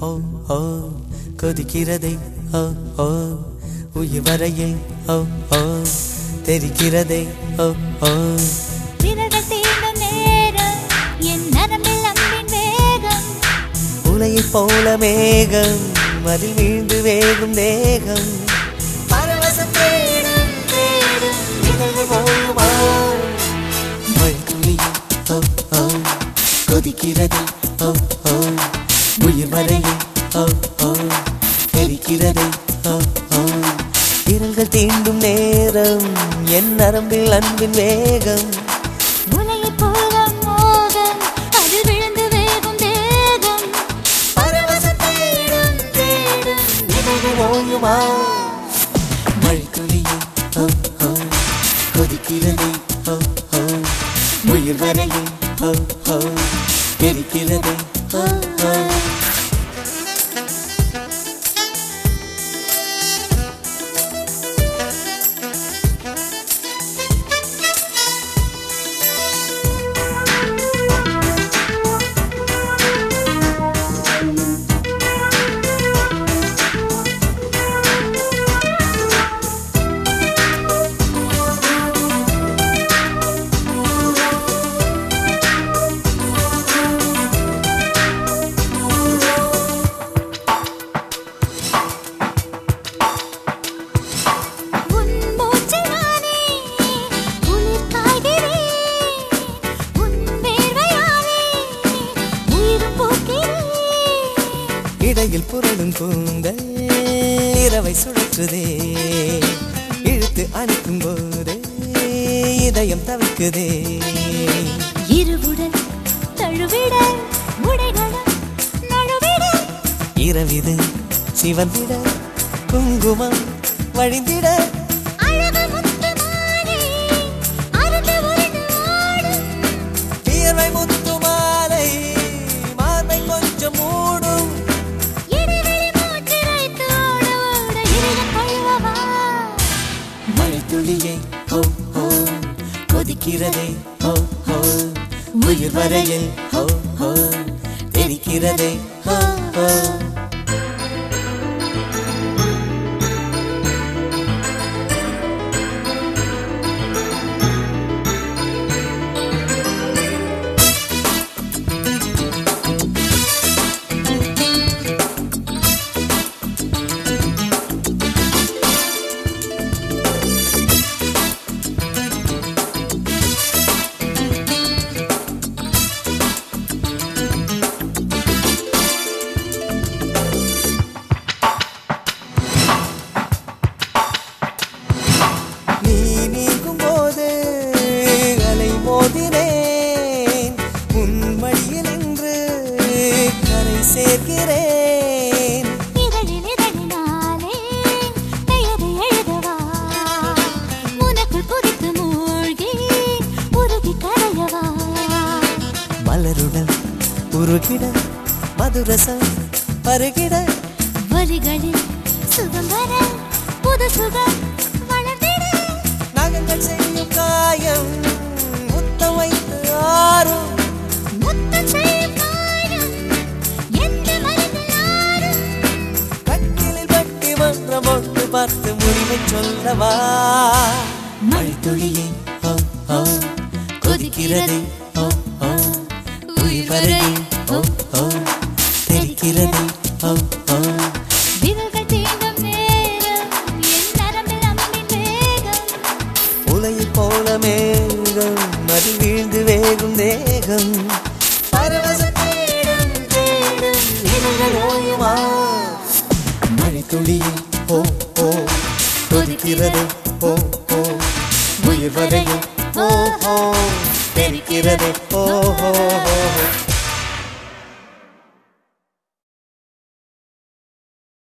ஓ ஓ கொதிக்கிறதே ஓ ஓ உயிர் வரையில் ஓ ஓ தெரிக்கிறதே ஓ ஓ விரல்கள் தீண்டும் நேரம் என் நரம்பில் அன்பின் வேகம் உலையைப் போல மேகம் அதில் வீழ்ந்து வேகும் தேகம் பரவசம் தேடும் தேடும் இதழ்கள் ஓயுமா மழைத்துளியே ஓ ஓ கொதிக்கிறதே ஓ ஓ உயிர் வரையே ஓ ஓ தெரிக்கிறதே ஓ ஓ விரல்கள் தீண்டும் நேரம் என் நரம்பில் அன்பின் வேகம் உலையைப் போல மோகம் அதில் விழுந்து வேகும் தேகம் பரவசம் தேடும் தேடும் இதழ்கள் ஓயுமா மழைத்துளியே ஓ ஓ கொதிக்கிறதே ஓ ஓ உயிர் வரையே ஓ ஓ தெரிக்கிறதே ஓ ஓ உன் மூச்சில் நானே உயிர் காய்கிறேன் உன் வேர்வையாலே உயிரும் போக்கிறேன் இடையில் புரளும் கூந்தல் இரவை சுழற்றுதே இழுத்து அணைக்கும் போதே இதயம் தவிக்குதே இருவுடல் தழுவிட முடைகளும் நழுவிட இரவிது சிவந்திட குங்குமம் வழிந்திட அழகு முத்துமானே அருந்து உருண்டு ஆடும் வியர்வை முத்து மாலை மார்பை கொஞ்சம் மூடும் இடைவெளி மூச்சு வைத்து ஓட ஓட இதயம் கொள்வவா மழை துளியை ஓ ஓ கொதிக்கிறதே ஓ ஓ உயிர் வரையில் ஓ ஓ தெரிக்கிறதே ஓ ஓ நீ நீங்கும் போது அலை மோதினேன் உன் மடியில் இன்று கரை சேர்க்கிறேன் இதழில் இதழினாலே பெயரை எழுதவா உனக்குள் குதித்து மூழ்கி உருகி கரையவா மலருடன் உருகிட மதுரசம் பருகிட வலிகளில் சுகம் வர புது சுகம் வளர்ந்திட நகங்கள் செய்யும் காயம் முத்தம் வைத்து ஆறும் முத்தம் செய்யும் காயம் எந்த மனதில் ஆறும் கட்டிலில் பட்டி மன்றம் ஒன்று பார்த்து முடிவை சொல்லவா மழைத்துளியை ஓ ஓ கொதிக்கிறதே ஓ ஓ உயிர் வரையே ஓ ஓ தெரிக்கிறதே ஓ ஓ விரல்கள் தீண்டும் நேரம் என் நரம்பில் அம்பின் வேகம் உலையைப் போல மேகம் அதில் வீழ்ந்து வேகும் தேகம் பரவசம் தேடும் தேடும் இதழ்கள் ஓயுமா மழைத்துளியை ஓ ஓ கொதிக்கிறது ஓ ஓ உயிர் வரையும் ஓ ஓ தெரிக்கிறது ஓ ஓ ஓ